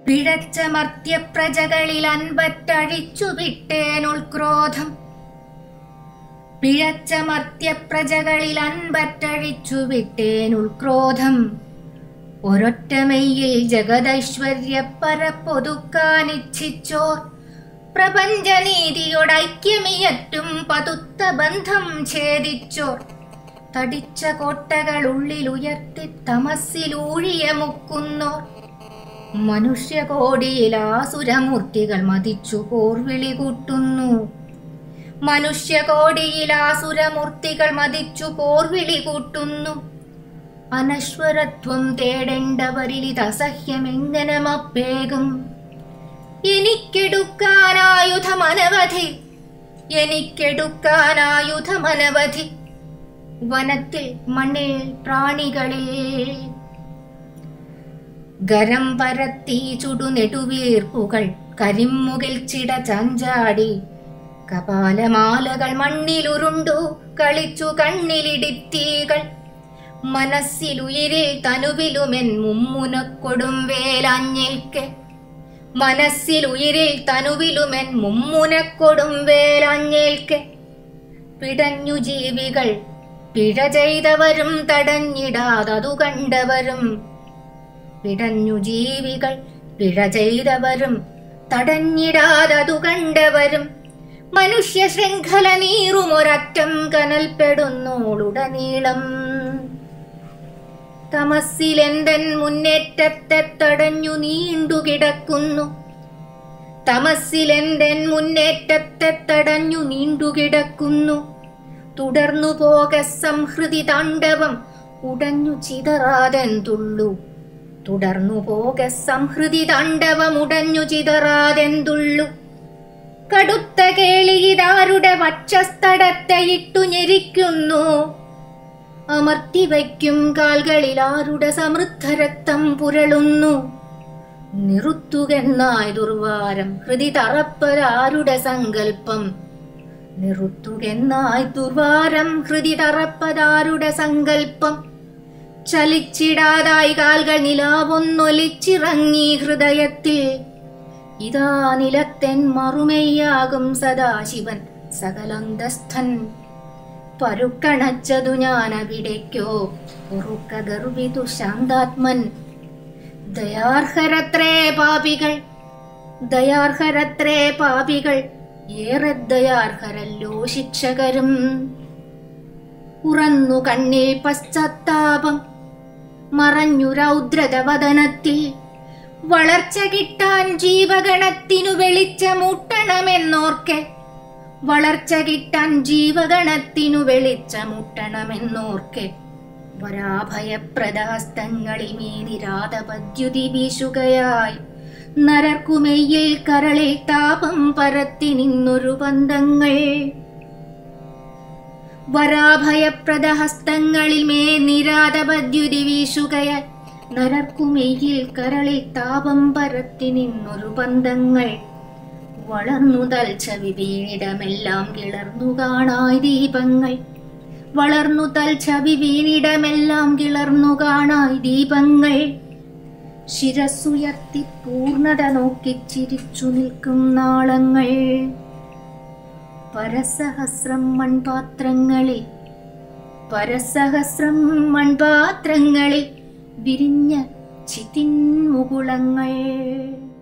പിഴച്ച മർത്യപ്രജകളിൽ അൻപറ്റഴിച്ചു വിട്ടേനുൾക്രോധം പിഴച്ച മർത്യപ്രജകളിൽ അൻപറ്റഴിച്ചു വിട്ടേനുൾക്രോധം ഒരൊറ്റമെയ്യിൽ ജഗതൈശ്വര്യ പരപ്പൊതുക്കാനിച്ഛിച്ചോർ പ്രപഞ്ചനീതിയോടൈക്യമിയറ്റും പതുത്ത ബന്ധം ഛേദിച്ചോർ തടിച്ച കോട്ടകൾ ഉള്ളിലുയർത്തി തമസ്സിലൂഴിയ മുക്കുന്നോർ മനുഷ്യകോടിയിൽ ആസുരമൂർത്തികൾ മതിച്ചു പോർവിളി കൂട്ടുന്നു മനുഷ്യകോടിയിൽ ആസുരമൂർത്തികൾ മതിച്ചു പോർവിളി കൂട്ടുന്നു അനശ്വരത്വം തേടേണ്ടവരിൽ ഇത് അസഹ്യമെങ്ങനെ മപ്പേകും എനിക്കെടുക്കാനായുധമനവധി എനിക്കെടുക്കാനായുധമനവധി വനത്തിൽ മണ്ണിൽ പ്രാണികളിൽ ഗരം പരത്തി ചുടുനെടുവീർപ്പുകൾ കരിമ്മുകിൽ ചിട ചാഞ്ചാടി കപാലമാലകൾ മണ്ണിലുരുണ്ടു കളിച്ചു കണ്ണിലിടിത്തീകൾ മനസ്സിലുയിരിൽ തനുവിലുമെൻ മുമ്മുനക്കൊടും വേലാഞ്ഞേൽക്കെ മനസ്സിലുയിരിൽ തനുവിലുമെൻ മുമ്മുനക്കൊടും വേലാഞ്ഞേൽക്കെ പിടഞ്ഞു ജീവികൾ പിഴ ചെയ്തവരും തടഞ്ഞിടാതതു കണ്ടവരും പിടഞ്ഞു ജീവികൾ പിഴ ചെയ്തവരും തടഞ്ഞിടാതതു കണ്ടവരും മനുഷ്യ ശൃംഖല നീറുമൊരറ്റം കനൽപ്പെടുന്നോളുടനീളം തമസ്സിലെന്തൻ മുന്നേറ്റത്തെ തടഞ്ഞു നീണ്ടുകിടക്കുന്നു തമസ്സിലെന്തൻ മുന്നേറ്റത്തെ തടഞ്ഞു നീണ്ടുകിടക്കുന്നു തുടർന്നു പോക സംഹൃതി താണ്ഡവം ഉടഞ്ഞു ചിതറാതെന്തുള്ളു തുടർന്നു പോക സംഹൃതി താണ്ഡവം ഉടഞ്ഞു ചിതറാതെന്തുള്ളു കടുത്ത കേളിയിതാരുടെ വക്ഷസ്ഥടത്തെ ഇട്ടു ഞെരിക്കുന്നു അമർത്തിവയ്ക്കും കാൽകളിൽ ആരുടെ സമൃദ്ധ രക്തം പുരളുന്നു നിറുത്തുകെന്നായി ദുർവാരം ഹൃദി തറപ്പതാരുടെ സങ്കൽപ്പം നിറുത്തുകെന്നായി ദുർവാരം ഹൃദി തറപ്പതാരുടെ സങ്കൽപ്പം ചലിച്ചിടാതായി കാൽകൾ നിലാവൊന്നൊലിച്ചിറങ്ങി ഹൃദയത്തിൽ ഇതാ നിലത്തെൻ മറുമയ്യാകും സദാശിവൻ സകലന്തസ്ഥൻ പരുക്കണച്ചതു ഞാൻ അവിടേക്കോ ഉറുക്ക ഗർവിതു ശാന്താത്മൻ ദയാർഹരത്രേ പാപികൾ ദയാർഹരത്രേ പാപികൾ ഏറെ ദയാർഹരല്ലോ ശിക്ഷകരും ഉറന്നു കണ്ണിൽ പശ്ചാത്താപം മറഞ്ഞു രൗദ്രതവദനത്തിൽ വളർച്ച കിട്ടാൻ ജീവഗണത്തിനു വെളിച്ചമൂട്ടണമെന്നോർക്കെ വളർച്ച കിട്ടാൻ ജീവഗണത്തിനു വെളിച്ചമൂട്ടണമെന്നോർക്കെ വരാഭയപ്രദഹസ്തങ്ങളിൽ മീനിരാതപദ്യുതി വീശുകയായി നരർക്കുമെയ്യിൽ കരളിൽ താപം പരത്തി നിന്നൊരു ബന്ധങ്ങൾ വരാഭയപ്രദഹസ്തങ്ങളിൽ മേ നിരാതപദ്യുതി വീശുകയായി നരർക്കുമെയ്യിൽ കരളിൽ താപം പരത്തി നിന്നൊരു ബന്ധങ്ങൾ വളർന്നു തൽച്ചവി വീണിടമെല്ലാം കിളർന്നു കാണായി ദീപങ്ങൾ വളർന്നു തൽച്ചവി വീണിടമെല്ലാം കിളർന്നു കാണായി ദീപങ്ങൾ ശിരസുയർത്തി പൂർണ്ണത നോക്കി ചിരിച്ചു നിൽക്കും നാളങ്ങൾ പരസഹസ്രം മൺപാത്രങ്ങളിൽ പരസഹസ്രം മൺപാത്രങ്ങളിൽ വിരിഞ്ഞ ചിതിൻ മുകുളങ്ങൾ